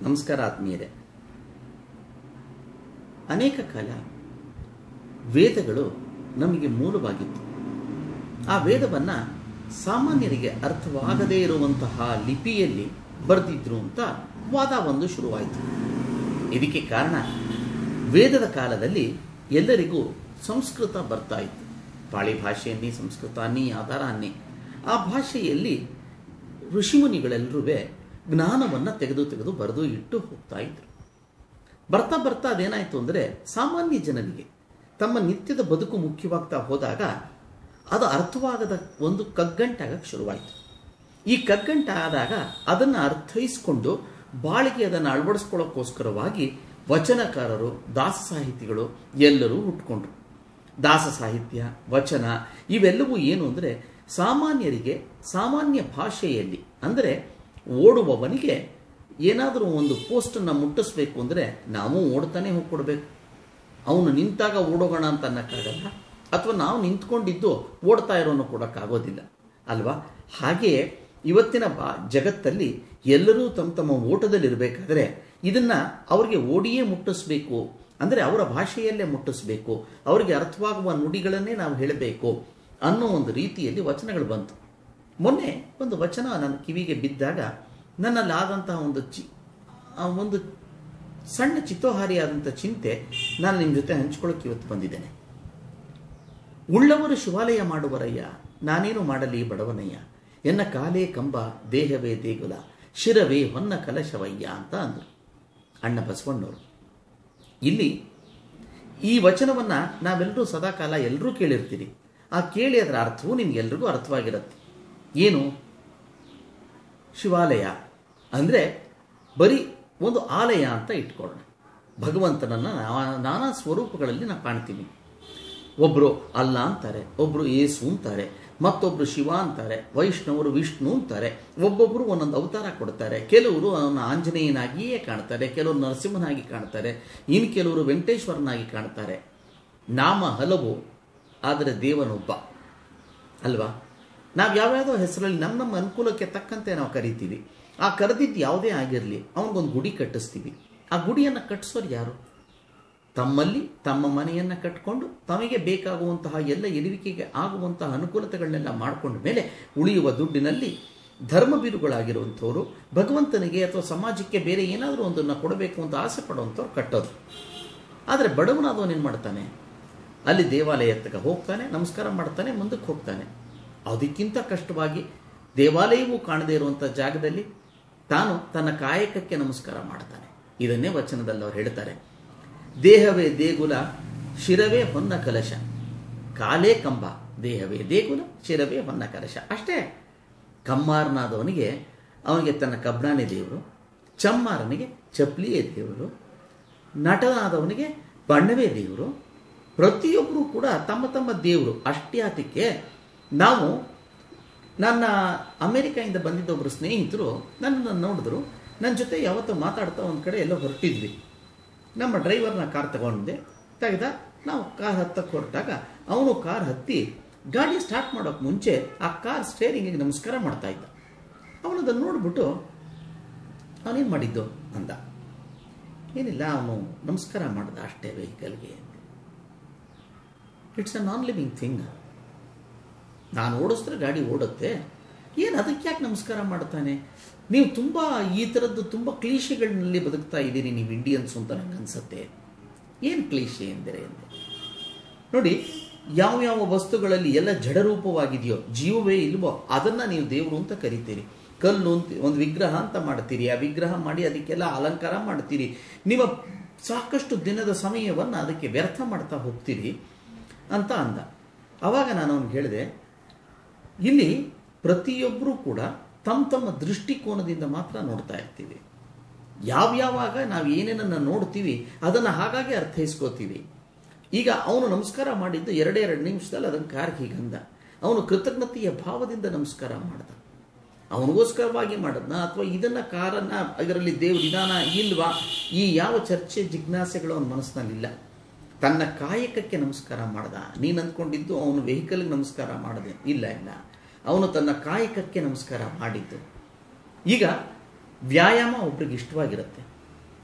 ನಮಸ್ಕಾರ ಆತ್ಮೀಯರೇ ಅನೇಕ ಕಾಲ ವೇದಗಳು ನಮಗೆ ಮೂಲವಾಗಿತ್ತು ಆ ವೇದವನ್ನ ಸಾಮಾನ್ಯರಿಗೆ ಅರ್ಥವಾಗದೇ ಇರುವಂತಹ ಲಿಪಿಯಲ್ಲಿ ಬರೆದಿದ್ರು ಅಂತ ವಾದ ಒಂದು ಶುರುವಾಯಿತು ಇದಕ್ಕೆ ಕಾರಣ ವೇದದ ಕಾಲದಲ್ಲಿ ಎಲ್ಲರಿಗೂ ಸಂಸ್ಕೃತ ಬರ್ತಾ ಇತ್ತು ಪಾಳಿ ಭಾಷೆಯನ್ನೇ ಸಂಸ್ಕೃತ ಅನ್ನಿ ಆಧಾರ ಅನ್ನಿ ಆ ಭಾಷೆಯಲ್ಲಿ ಋಷಿಮುನಿಗಳೆಲ್ಲರೂ ಜ್ಞಾನವನ್ನು ತೆಗೆದು ತೆಗೆದು ಬರೆದು ಇಟ್ಟು ಹೋಗ್ತಾ ಇದ್ರು ಬರ್ತಾ ಬರ್ತಾ ಅದೇನಾಯಿತು ಅಂದರೆ ಸಾಮಾನ್ಯ ಜನರಿಗೆ ತಮ್ಮ ನಿತ್ಯದ ಬದುಕು ಮುಖ್ಯವಾಗ್ತಾ ಹೋದಾಗ ಅದು ಅರ್ಥವಾಗದ ಒಂದು ಕಗ್ಗಂಟಾಗಕ್ಕೆ ಶುರುವಾಯಿತು ಈ ಕಗ್ಗಂಟ ಆದಾಗ ಅದನ್ನು ಅರ್ಥೈಸ್ಕೊಂಡು ಬಾಳಿಗೆ ಅದನ್ನು ಅಳವಡಿಸ್ಕೊಳ್ಳೋಕ್ಕೋಸ್ಕರವಾಗಿ ವಚನಕಾರರು ದಾಸ ಸಾಹಿತಿಗಳು ಎಲ್ಲರೂ ಹುಟ್ಕೊಂಡ್ರು ದಾಸ ಸಾಹಿತ್ಯ ವಚನ ಇವೆಲ್ಲವೂ ಏನು ಅಂದರೆ ಸಾಮಾನ್ಯರಿಗೆ ಸಾಮಾನ್ಯ ಭಾಷೆಯಲ್ಲಿ ಅಂದರೆ ಓಡುವವನಿಗೆ ಏನಾದರೂ ಒಂದು ಪೋಸ್ಟನ್ನು ಮುಟ್ಟಿಸ್ಬೇಕು ಅಂದರೆ ನಾವು ಓಡ್ತಾನೆ ಹೋಗ್ಕೊಡ್ಬೇಕು ಅವನು ನಿಂತಾಗ ಓಡೋಗೋಣ ಅಂತ ಅನ್ನಕ್ಕಾಗಲ್ಲ ಅಥವಾ ನಾವು ನಿಂತ್ಕೊಂಡಿದ್ದು ಓಡ್ತಾ ಇರೋನು ಕೊಡೋಕ್ಕಾಗೋದಿಲ್ಲ ಅಲ್ವಾ ಹಾಗೆಯೇ ಇವತ್ತಿನ ಬಾ ಜಗತ್ತಲ್ಲಿ ಎಲ್ಲರೂ ತಮ್ಮ ತಮ್ಮ ಓಟದಲ್ಲಿರಬೇಕಾದ್ರೆ ಇದನ್ನ ಅವರಿಗೆ ಓಡಿಯೇ ಮುಟ್ಟಿಸ್ಬೇಕು ಅಂದರೆ ಅವರ ಭಾಷೆಯಲ್ಲೇ ಮುಟ್ಟಿಸ್ಬೇಕು ಅವರಿಗೆ ಅರ್ಥವಾಗುವ ನುಡಿಗಳನ್ನೇ ನಾವು ಹೇಳಬೇಕು ಅನ್ನೋ ಒಂದು ರೀತಿಯಲ್ಲಿ ವಚನಗಳು ಬಂತು ಮೊನ್ನೆ ಒಂದು ವಚನ ನನ್ನ ಕಿವಿಗೆ ಬಿದ್ದಾಗ ನನ್ನಲ್ಲಿ ಆದಂತಹ ಒಂದು ಚಿ ಆ ಒಂದು ಸಣ್ಣ ಚಿತ್ತೋಹಾರಿಯಾದಂಥ ಚಿಂತೆ ನಾನು ನಿಮ್ಮ ಜೊತೆ ಹಂಚ್ಕೊಳ್ಳೋಕೆ ಇವತ್ತು ಬಂದಿದ್ದೇನೆ ಉಳ್ಳವರು ಶಿವಾಲಯ ಮಾಡುವರಯ್ಯ ನಾನೇನು ಮಾಡಲಿ ಬಡವನಯ್ಯ ಎನ್ನ ಕಾಲೇ ಕಂಬ ದೇಹವೇ ದೇಗುಲ ಶಿರವೇ ಹೊನ್ನ ಕಲಶವಯ್ಯ ಅಂತ ಅಂದರು ಅಣ್ಣ ಬಸವಣ್ಣವರು ಇಲ್ಲಿ ಈ ವಚನವನ್ನ ನಾವೆಲ್ಲರೂ ಸದಾಕಾಲ ಎಲ್ಲರೂ ಕೇಳಿರ್ತೀರಿ ಆ ಕೇಳಿ ಅದರ ಅರ್ಥವು ನಿಮ್ಗೆಲ್ರಿಗೂ ಅರ್ಥವಾಗಿರುತ್ತೆ ಏನು ಶಿವಾಲಯ ಅಂದರೆ ಬರೀ ಒಂದು ಆಲಯ ಅಂತ ಇಟ್ಕೊಳ್ಳೋಣ ಭಗವಂತನನ್ನು ನಾನಾ ಸ್ವರೂಪಗಳಲ್ಲಿ ನಾವು ಕಾಣ್ತೀವಿ ಒಬ್ಬರು ಅಲ್ಲ ಅಂತಾರೆ ಒಬ್ಬರು ಏಸು ಅಂತಾರೆ ಮತ್ತೊಬ್ಬರು ಶಿವ ಅಂತಾರೆ ವೈಷ್ಣವರು ವಿಷ್ಣು ಅಂತಾರೆ ಒಬ್ಬೊಬ್ಬರು ಒಂದೊಂದು ಅವತಾರ ಕೊಡ್ತಾರೆ ಕೆಲವರು ಅವನ ಆಂಜನೇಯನಾಗಿಯೇ ಕಾಣ್ತಾರೆ ಕೆಲವರು ನರಸಿಂಹನಾಗಿ ಕಾಣ್ತಾರೆ ಇನ್ನು ಕೆಲವರು ವೆಂಕಟೇಶ್ವರನಾಗಿ ಕಾಣ್ತಾರೆ ನಾಮ ಹಲವು ಆದರೆ ದೇವನೊಬ್ಬ ಅಲ್ವಾ ನಾವು ಯಾವ್ಯಾವುದೋ ಹೆಸರಲ್ಲಿ ನಮ್ಮ ನಮ್ಮ ಅನುಕೂಲಕ್ಕೆ ತಕ್ಕಂತೆ ನಾವು ಕರಿತೀವಿ ಆ ಕರೆದಿದ್ದು ಯಾವುದೇ ಆಗಿರಲಿ ಅವನಿಗೊಂದು ಗುಡಿ ಕಟ್ಟಿಸ್ತೀವಿ ಆ ಗುಡಿಯನ್ನು ಕಟ್ಟಿಸೋರು ಯಾರು ತಮ್ಮಲ್ಲಿ ತಮ್ಮ ಮನೆಯನ್ನು ಕಟ್ಟಿಕೊಂಡು ತಮಗೆ ಬೇಕಾಗುವಂತಹ ಎಲ್ಲ ಎದುವಿಕೆಗೆ ಆಗುವಂತಹ ಅನುಕೂಲತೆಗಳನ್ನೆಲ್ಲ ಮಾಡಿಕೊಂಡ ಮೇಲೆ ಉಳಿಯುವ ದುಡ್ಡಿನಲ್ಲಿ ಧರ್ಮಬೀರುಗಳಾಗಿರುವಂಥವ್ರು ಭಗವಂತನಿಗೆ ಅಥವಾ ಸಮಾಜಕ್ಕೆ ಬೇರೆ ಏನಾದರೂ ಒಂದನ್ನು ಕೊಡಬೇಕು ಅಂತ ಆಸೆ ಪಡುವಂಥವ್ರು ಕಟ್ಟೋದು ಆದರೆ ಬಡವನಾದವನು ಏನು ಮಾಡ್ತಾನೆ ಅಲ್ಲಿ ದೇವಾಲಯಕ್ಕೆ ಹೋಗ್ತಾನೆ ನಮಸ್ಕಾರ ಮಾಡ್ತಾನೆ ಮುಂದಕ್ಕೆ ಹೋಗ್ತಾನೆ ಅದಕ್ಕಿಂತ ಕಷ್ಟವಾಗಿ ದೇವಾಲಯವೂ ಕಾಣದೇ ಇರುವಂಥ ಜಾಗದಲ್ಲಿ ತಾನು ತನ್ನ ಕಾಯಕಕ್ಕೆ ನಮಸ್ಕಾರ ಮಾಡ್ತಾನೆ ಇದನ್ನೇ ವಚನದಲ್ಲಿ ಅವ್ರು ಹೇಳ್ತಾರೆ ದೇಹವೇ ದೇಗುಲ ಶಿರವೇ ಹೊನ್ನ ಕಲಶ ಕಾಲೇ ಕಂಬ ದೇಹವೇ ದೇಗುಲ ಶಿರವೇ ಹೊನ್ನ ಕಲಶ ಅಷ್ಟೇ ಕಮ್ಮಾರನಾದವನಿಗೆ ಅವನಿಗೆ ತನ್ನ ಕಬ್ರಾನೇ ದೇವರು ಚಮ್ಮಾರನಿಗೆ ಚಪ್ಲಿಯೇ ದೇವರು ನಟನಾದವನಿಗೆ ಬಣ್ಣವೇ ದೇವರು ಪ್ರತಿಯೊಬ್ಬರು ಕೂಡ ತಮ್ಮ ತಮ್ಮ ದೇವರು ಅಷ್ಟ್ಯಾತಕ್ಕೆ ನಾವು ನನ್ನ ಅಮೆರಿಕಾಯಿಂದ ಬಂದಿದ್ದ ಒಬ್ಬರು ಸ್ನೇಹಿತರು ನನ್ನನ್ನು ನೋಡಿದ್ರು ನನ್ನ ಜೊತೆ ಯಾವತ್ತೂ ಮಾತಾಡ್ತಾ ಒಂದು ಕಡೆ ಎಲ್ಲೋ ಹೊರಟಿದ್ವಿ ನಮ್ಮ ಡ್ರೈವರ್ನ ಕಾರ್ ತಗೊಂಡೆ ತೆಗೆದ ನಾವು ಕಾರ್ ಹತ್ತಕ್ಕೆ ಹೊರಟಾಗ ಅವನು ಕಾರ್ ಹತ್ತಿ ಗಾಡಿ ಸ್ಟಾರ್ಟ್ ಮಾಡೋಕೆ ಮುಂಚೆ ಆ ಕಾರ್ ಸ್ಟೇರಿಂಗಿಗೆ ನಮಸ್ಕಾರ ಮಾಡ್ತಾ ಇದ್ದ ಅವನು ಅದನ್ನು ನೋಡ್ಬಿಟ್ಟು ಅವನೇನು ಮಾಡಿದ್ದು ಅಂದ ಏನಿಲ್ಲ ಅವನು ನಮಸ್ಕಾರ ಮಾಡ್ದ ಅಷ್ಟೇ ವೆಹಿಕಲ್ಗೆ it's a non living thing ನಾನು ಓಡಿಸಿದ್ರೆ ಗಾಡಿ ಓಡುತ್ತೆ ಏನು ಅದಕ್ಕೆ ಯಾಕೆ ನಮಸ್ಕಾರ ಮಾಡ್ತಾನೆ ನೀವು ತುಂಬ ಈ ಥರದ್ದು ತುಂಬ ಕ್ಲೀಶೆಗಳಲ್ಲಿ ಬದುಕ್ತಾ ಇದ್ದೀರಿ ನೀವು ಇಂಡಿಯನ್ಸ್ ಅಂತ ನಂಗೆ ಅನ್ಸುತ್ತೆ ಏನು ಕ್ಲೀಶೆ ಎಂದರೆ ನೋಡಿ ಯಾವ ಯಾವ ವಸ್ತುಗಳಲ್ಲಿ ಎಲ್ಲ ಜಡರೂಪವಾಗಿದೆಯೋ ಜೀವವೇ ಇಲ್ವೋ ಅದನ್ನು ನೀವು ದೇವರು ಅಂತ ಕರಿತೀರಿ ಕಲ್ಲು ಅಂತ ಒಂದು ವಿಗ್ರಹ ಅಂತ ಮಾಡ್ತೀರಿ ಆ ವಿಗ್ರಹ ಮಾಡಿ ಅದಕ್ಕೆಲ್ಲ ಅಲಂಕಾರ ಮಾಡ್ತೀರಿ ನಿಮ್ಮ ಸಾಕಷ್ಟು ದಿನದ ಸಮಯವನ್ನು ಅದಕ್ಕೆ ವ್ಯರ್ಥ ಮಾಡ್ತಾ ಹೋಗ್ತೀರಿ ಅಂತ ಅಂದ ಆವಾಗ ನಾನು ಅವನಿಗೆ ಹೇಳಿದೆ ಇಲ್ಲಿ ಪ್ರತಿಯೊಬ್ಬರೂ ಕೂಡ ತಮ್ಮ ತಮ್ಮ ದೃಷ್ಟಿಕೋನದಿಂದ ಮಾತ್ರ ನೋಡ್ತಾ ಇರ್ತೀವಿ ಯಾವ್ಯಾವಾಗ ನಾವು ಏನೇನನ್ನು ನೋಡ್ತೀವಿ ಅದನ್ನು ಹಾಗಾಗಿ ಅರ್ಥೈಸ್ಕೋತೀವಿ ಈಗ ಅವನು ನಮಸ್ಕಾರ ಮಾಡಿದ್ದು ಎರಡೇ ಎರಡು ನಿಮಿಷದಲ್ಲಿ ಅದನ್ನು ಕಾರ್ಗೆ ಹೀಗಂದ ಅವನು ಕೃತಜ್ಞತೆಯ ಭಾವದಿಂದ ನಮಸ್ಕಾರ ಮಾಡ್ದ ಅವನಿಗೋಸ್ಕರವಾಗಿ ಮಾಡದ್ನ ಅಥವಾ ಇದನ್ನ ಕಾರನ್ನ ಇದರಲ್ಲಿ ದೇವ್ರ ವಿಧಾನ ಇಲ್ವಾ ಈ ಯಾವ ಚರ್ಚೆ ಜಿಜ್ಞಾಸೆಗಳು ಅವನ ಮನಸ್ಸಿನಲ್ಲಿಲ್ಲ ತನ್ನ ಕಾಯಕಕ್ಕೆ ನಮಸ್ಕಾರ ಮಾಡ್ದ ನೀನು ಅಂದ್ಕೊಂಡಿದ್ದು ಅವನು ವೆಹಿಕಲ್ಗೆ ನಮಸ್ಕಾರ ಮಾಡದೆ ಇಲ್ಲ ಇಲ್ಲ ಅವನು ತನ್ನ ಕಾಯಕಕ್ಕೆ ನಮಸ್ಕಾರ ಮಾಡಿದ್ದು ಈಗ ವ್ಯಾಯಾಮ ಒಬ್ರಿಗೆ ಇಷ್ಟವಾಗಿರುತ್ತೆ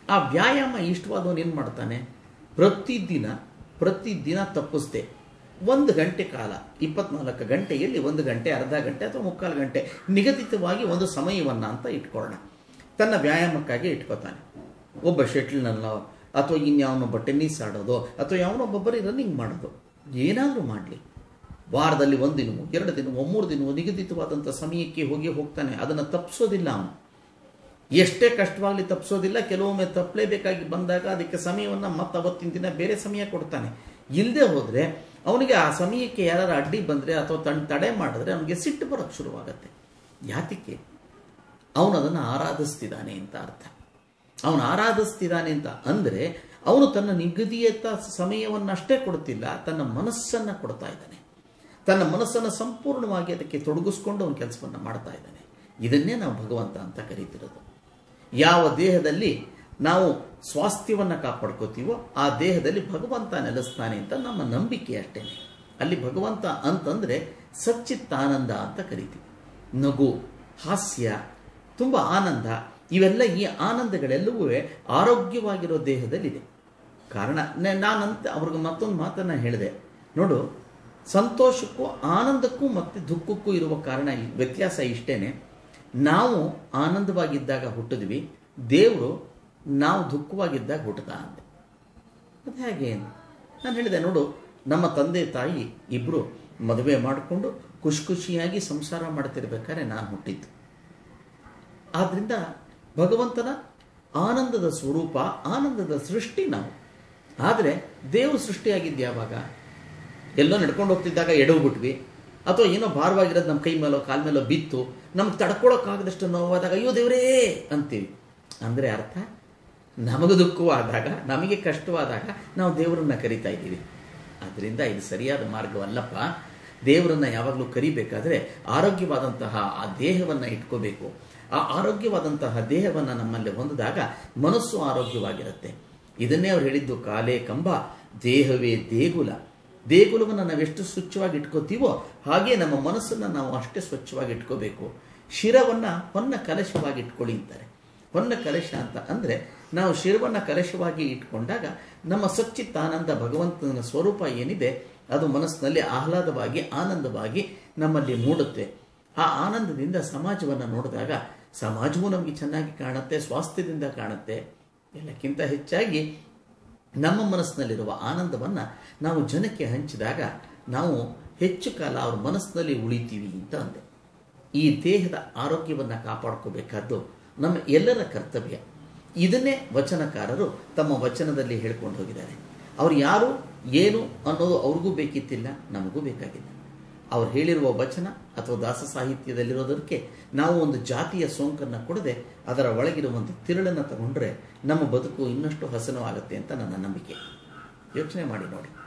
ಆ ವ್ಯಾಯಾಮ ಇಷ್ಟವಾದವನು ಏನು ಮಾಡ್ತಾನೆ ಪ್ರತಿದಿನ ಪ್ರತಿದಿನ ತಪ್ಪಿಸ್ದೆ ಒಂದು ಗಂಟೆ ಕಾಲ ಇಪ್ಪತ್ನಾಲ್ಕು ಗಂಟೆಯಲ್ಲಿ ಒಂದು ಗಂಟೆ ಅರ್ಧ ಗಂಟೆ ಅಥವಾ ಮುಕ್ಕಾಲು ಗಂಟೆ ನಿಗದಿತವಾಗಿ ಒಂದು ಸಮಯವನ್ನು ಅಂತ ಇಟ್ಕೊಳ್ಳೋಣ ತನ್ನ ವ್ಯಾಯಾಮಕ್ಕಾಗಿ ಇಟ್ಕೋತಾನೆ ಒಬ್ಬ ಶೆಟ್ಲ್ನಲ್ಲೋ ಅಥವಾ ಇನ್ಯಾವನೊಬ್ಬ ಟೆನ್ನಿಸ್ ಆಡೋದು ಅಥವಾ ಯಾವನೊಬ್ಬ ಬರೀ ರನ್ನಿಂಗ್ ಮಾಡೋದು ಏನಾದರೂ ಮಾಡಲಿ ವಾರದಲ್ಲಿ ಒಂದು ದಿನವೋ ಎರಡು ದಿನವೋ ಮೂರು ದಿನವೋ ನಿಗದಿತವಾದಂಥ ಸಮಯಕ್ಕೆ ಹೋಗಿ ಹೋಗ್ತಾನೆ ಅದನ್ನು ತಪ್ಪಿಸೋದಿಲ್ಲ ಅವನು ಎಷ್ಟೇ ಕಷ್ಟವಾಗಲಿ ತಪ್ಪಿಸೋದಿಲ್ಲ ಕೆಲವೊಮ್ಮೆ ತಪ್ಪಲೇಬೇಕಾಗಿ ಬಂದಾಗ ಅದಕ್ಕೆ ಸಮಯವನ್ನು ಮತ್ತೆ ಅವತ್ತಿನ ದಿನ ಬೇರೆ ಸಮಯ ಕೊಡ್ತಾನೆ ಇಲ್ಲದೆ ಹೋದರೆ ಅವನಿಗೆ ಆ ಸಮಯಕ್ಕೆ ಯಾರು ಅಡ್ಡಿ ಬಂದರೆ ಅಥವಾ ತನ್ ತಡೆ ಮಾಡಿದ್ರೆ ಅವನಿಗೆ ಸಿಟ್ಟು ಬರೋಕ್ಕೆ ಶುರುವಾಗತ್ತೆ ಯಾತಕ್ಕೆ ಅವನು ಅದನ್ನು ಆರಾಧಿಸ್ತಿದ್ದಾನೆ ಅಂತ ಅರ್ಥ ಅವನು ಆರಾಧಿಸ್ತಿದ್ದಾನೆ ಅಂತ ಅಂದರೆ ಅವನು ತನ್ನ ನಿಗದಿತ ಸಮಯವನ್ನಷ್ಟೇ ಕೊಡ್ತಿಲ್ಲ ತನ್ನ ಮನಸ್ಸನ್ನು ಕೊಡ್ತಾ ಇದ್ದಾನೆ ತನ್ನ ಮನಸ್ಸನ್ನು ಸಂಪೂರ್ಣವಾಗಿ ಅದಕ್ಕೆ ತೊಡಗಿಸ್ಕೊಂಡು ಅವನ ಕೆಲಸವನ್ನು ಮಾಡ್ತಾ ಇದ್ದಾನೆ ಇದನ್ನೇ ನಾವು ಭಗವಂತ ಅಂತ ಕರೀತಿರೋದು ಯಾವ ದೇಹದಲ್ಲಿ ನಾವು ಸ್ವಾಸ್ಥ್ಯವನ್ನು ಕಾಪಾಡ್ಕೋತೀವೋ ಆ ದೇಹದಲ್ಲಿ ಭಗವಂತ ನೆಲೆಸ್ತಾನೆ ಅಂತ ನಮ್ಮ ನಂಬಿಕೆ ಅಷ್ಟೇ ಅಲ್ಲಿ ಭಗವಂತ ಅಂತಂದರೆ ಸಚ್ಚಿತ್ತಾನಂದ ಅಂತ ಕರಿತೀವಿ ನಗು ಹಾಸ್ಯ ತುಂಬ ಆನಂದ ಇವೆಲ್ಲ ಈ ಆನಂದಗಳೆಲ್ಲವೂ ಆರೋಗ್ಯವಾಗಿರೋ ದೇಹದಲ್ಲಿದೆ ಕಾರಣ ನ- ನಾನಂತ ಅವ್ರಿಗೆ ಮತ್ತೊಂದು ಮಾತನ್ನು ಹೇಳಿದೆ ನೋಡು ಸಂತೋಷಕ್ಕೂ ಆನಂದಕ್ಕೂ ಮತ್ತು ದುಃಖಕ್ಕೂ ಇರುವ ಕಾರಣ ಈ ವ್ಯತ್ಯಾಸ ಇಷ್ಟೇನೆ ನಾವು ಆನಂದವಾಗಿದ್ದಾಗ ಹುಟ್ಟಿದ್ವಿ ದೇವರು ನಾವು ದುಃಖವಾಗಿದ್ದಾಗ ಹುಟ್ಟುತ್ತಾ ಅಂದೆ ಅದು ಹೇಗೆ ನಾನು ಹೇಳಿದೆ ನೋಡು ನಮ್ಮ ತಂದೆ ತಾಯಿ ಇಬ್ಬರು ಮದುವೆ ಮಾಡಿಕೊಂಡು ಖುಷಿ ಖುಷಿಯಾಗಿ ಸಂಸಾರ ಮಾಡ್ತಿರ್ಬೇಕಾದ್ರೆ ನಾನು ಹುಟ್ಟಿದ್ದು ಆದ್ದರಿಂದ ಭಗವಂತನ ಆನಂದದ ಸ್ವರೂಪ ಆನಂದದ ಸೃಷ್ಟಿ ನಾವು ಆದರೆ ದೇವರು ಸೃಷ್ಟಿಯಾಗಿದ್ದು ಯಾವಾಗ ಎಲ್ಲೋ ನಡ್ಕೊಂಡು ಹೋಗ್ತಿದ್ದಾಗ ಎಡವ್ಬಿಟ್ವಿ ಅಥವಾ ಏನೋ ಭಾರವಾಗಿರೋದು ನಮ್ಮ ಕೈ ಮೇಲೋ ಕಾಲ ಮೇಲೋ ಬಿತ್ತು ನಮ್ಗೆ ತಡ್ಕೊಳಕ್ಕಾಗದಷ್ಟು ನೋವಾದಾಗ ಅಯ್ಯೋ ದೇವರೇ ಅಂತೀವಿ ಅಂದರೆ ಅರ್ಥ ನಮಗೆ ದುಃಖವಾದಾಗ ನಮಗೆ ಕಷ್ಟವಾದಾಗ ನಾವು ದೇವರನ್ನ ಕರಿತಾ ಇದ್ದೀವಿ ಆದ್ದರಿಂದ ಇದು ಸರಿಯಾದ ಮಾರ್ಗವಲ್ಲಪ್ಪ ದೇವರನ್ನ ಯಾವಾಗಲೂ ಕರಿಬೇಕಾದ್ರೆ ಆರೋಗ್ಯವಾದಂತಹ ಆ ದೇಹವನ್ನು ಇಟ್ಕೋಬೇಕು ಆ ಆರೋಗ್ಯವಾದಂತಹ ದೇಹವನ್ನು ನಮ್ಮಲ್ಲಿ ಹೊಂದಿದಾಗ ಮನಸ್ಸು ಆರೋಗ್ಯವಾಗಿರುತ್ತೆ ಇದನ್ನೇ ಅವ್ರು ಹೇಳಿದ್ದು ಕಾಲೇ ಕಂಬ ದೇಹವೇ ದೇಗುಲ ದೇಗುಲವನ್ನು ನಾವೆಷ್ಟು ಸ್ವಚ್ಛವಾಗಿ ಇಟ್ಕೋತೀವೋ ಹಾಗೆ ನಮ್ಮ ಮನಸ್ಸನ್ನು ನಾವು ಅಷ್ಟೇ ಸ್ವಚ್ಛವಾಗಿ ಇಟ್ಕೋಬೇಕು ಶಿರವನ್ನು ಹೊನ್ನ ಕಲಶವಾಗಿ ಇಟ್ಕೊಳ್ಳಿ ಅಂತಾರೆ ಹೊನ್ನ ಕಲಶ ಅಂತ ಅಂದರೆ ನಾವು ಶಿರವನ್ನು ಕಲಶವಾಗಿ ಇಟ್ಕೊಂಡಾಗ ನಮ್ಮ ಸಚ್ಚಿತ್ತಾನಂದ ಭಗವಂತನ ಸ್ವರೂಪ ಏನಿದೆ ಅದು ಮನಸ್ಸಿನಲ್ಲಿ ಆಹ್ಲಾದವಾಗಿ ಆನಂದವಾಗಿ ನಮ್ಮಲ್ಲಿ ಮೂಡುತ್ತೆ ಆ ಆನಂದದಿಂದ ಸಮಾಜವನ್ನು ನೋಡಿದಾಗ ಸಮಾಜವೂ ನಮಗೆ ಚೆನ್ನಾಗಿ ಕಾಣುತ್ತೆ ಸ್ವಾಸ್ಥ್ಯದಿಂದ ಕಾಣುತ್ತೆ ಎಲ್ಲಕ್ಕಿಂತ ಹೆಚ್ಚಾಗಿ ನಮ್ಮ ಮನಸ್ಸಿನಲ್ಲಿರುವ ಆನಂದವನ್ನು ನಾವು ಜನಕ್ಕೆ ಹಂಚಿದಾಗ ನಾವು ಹೆಚ್ಚು ಕಾಲ ಅವ್ರ ಮನಸ್ಸಿನಲ್ಲಿ ಉಳಿತೀವಿ ಅಂತ ಅಂದೆ ಈ ದೇಹದ ಆರೋಗ್ಯವನ್ನು ಕಾಪಾಡ್ಕೋಬೇಕಾದ್ದು ನಮ್ಮ ಎಲ್ಲರ ಕರ್ತವ್ಯ ಇದನ್ನೇ ವಚನಕಾರರು ತಮ್ಮ ವಚನದಲ್ಲಿ ಹೇಳ್ಕೊಂಡು ಹೋಗಿದ್ದಾರೆ ಅವ್ರು ಯಾರು ಏನು ಅನ್ನೋದು ಅವ್ರಿಗೂ ಬೇಕಿತ್ತಿಲ್ಲ ನಮಗೂ ಬೇಕಾಗಿಲ್ಲ ಅವ್ರು ಹೇಳಿರುವ ವಚನ ಅಥವಾ ದಾಸ ಸಾಹಿತ್ಯದಲ್ಲಿರೋದಕ್ಕೆ ನಾವು ಒಂದು ಜಾತಿಯ ಸೋಂಕನ್ನು ಕೊಡದೆ ಅದರ ಒಳಗಿರುವಂಥ ತಿರುಳನ್ನು ತಗೊಂಡ್ರೆ ನಮ್ಮ ಬದುಕು ಇನ್ನಷ್ಟು ಹಸನವಾಗುತ್ತೆ ಅಂತ ನನ್ನ ನಂಬಿಕೆ ಯೋಚನೆ ಮಾಡಿ ನೋಡಿ